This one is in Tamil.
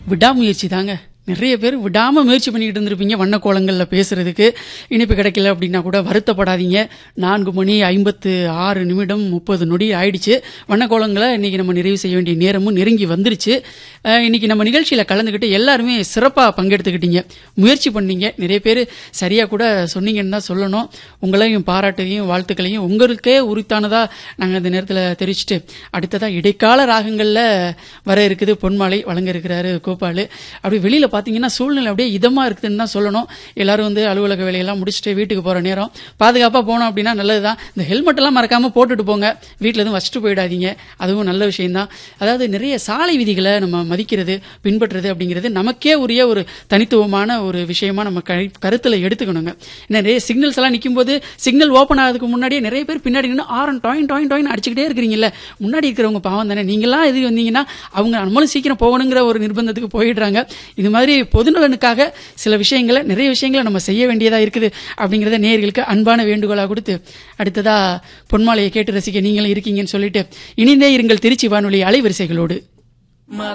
விடாமுயற்சி தாங்க நிறைய பேர் விடாம முயற்சி பண்ணிக்கிட்டு இருந்திருப்பீங்க வண்ண கோலங்கள்ல பேசுறதுக்கு இனிப்பு கிடைக்கல அப்படின்னா கூட வருத்தப்படாதீங்க நான்கு மணி ஐம்பத்து ஆறு நிமிடம் முப்பது நொடி ஆயிடுச்சு வண்ண கோலங்களை இன்னைக்கு நம்ம நிறைவு செய்ய வேண்டிய நேரமும் நெருங்கி வந்துருச்சு அஹ், இன்னைக்கு நம்ம நிகழ்ச்சியில கலந்துக்கிட்டு எல்லாருமே சிறப்பா பங்கெடுத்துக்கிட்டீங்க முயற்சி பண்ணீங்க நிறைய பேர் சரியா கூட சொன்னீங்கன்னு தான் சொல்லணும் உங்களையும் பாராட்டையும் வாழ்த்துக்களையும் உங்களுக்கே உரித்தானதா நாங்க இந்த நேரத்துல தெரிவிச்சுட்டு அடுத்ததா இடைக்கால ராகங்கள்ல வர இருக்குது பொன்மாலை வழங்க இருக்கிறாரு கோபாலு அப்படி வெளியில பாத்தீங்கன்னா சூழ்நிலை அப்படியே இதமா இருக்குதுன்னு தான் சொல்லணும் எல்லாரும் வந்து அலுவலக வேலையெல்லாம் முடிச்சுட்டு வீட்டுக்கு போற நேரம் பாதுகாப்பா போனோம் அப்படின்னா நல்லதுதான் இந்த ஹெல்மெட் எல்லாம் மறக்காம போட்டுட்டு போங்க வீட்டுல எதுவும் வச்சுட்டு போயிடாதீங்க அதுவும் நல்ல விஷயம்தான் அதாவது நிறைய சாலை விதிகளை நம்ம மதிக்கிறது பின்பற்றுறது அப்படிங்கிறது நமக்கே உரிய ஒரு தனித்துவமான ஒரு விஷயமா நம்ம கை- கருத்துல எடுத்துக்கணுங்க ஏன்னா நிறைய சிக்னல்ஸ் எல்லாம் நிற்கும் போது சிக்னல் ஓப்பன் ஆகிறதுக்கு முன்னாடியே நிறைய பேர் பின்னாடி நின்று ஆரன் டாயின் டாயின் டாயின் அடிச்சுக்கிட்டே இருக்கிறீங்கல்ல முன்னாடி இருக்கிறவங்க பாவம் தானே நீங்களாம் எது வந்தீங்கன்னா அவங்க நம்மளும் சீக்கிரம் போகணுங்கிற ஒரு நிர்பந்தத்துக்கு போயிடுறாங்க இது மாதிரி பொதுநலனுக்காக சில விஷயங்களை நிறைய விஷயங்களை நம்ம செய்ய வேண்டியதா இருக்குது அப்படிங்கறத நேயர்களுக்கு அன்பான வேண்டுகோளா கொடுத்து அடுத்ததா பொன்மாலையை கேட்டு ரசிக்க நீங்களும் இருக்கீங்கன்னு சொல்லிட்டு இனிந்தே இருங்கள் திருச்சி வானொலி அலைவரிசைகளோடு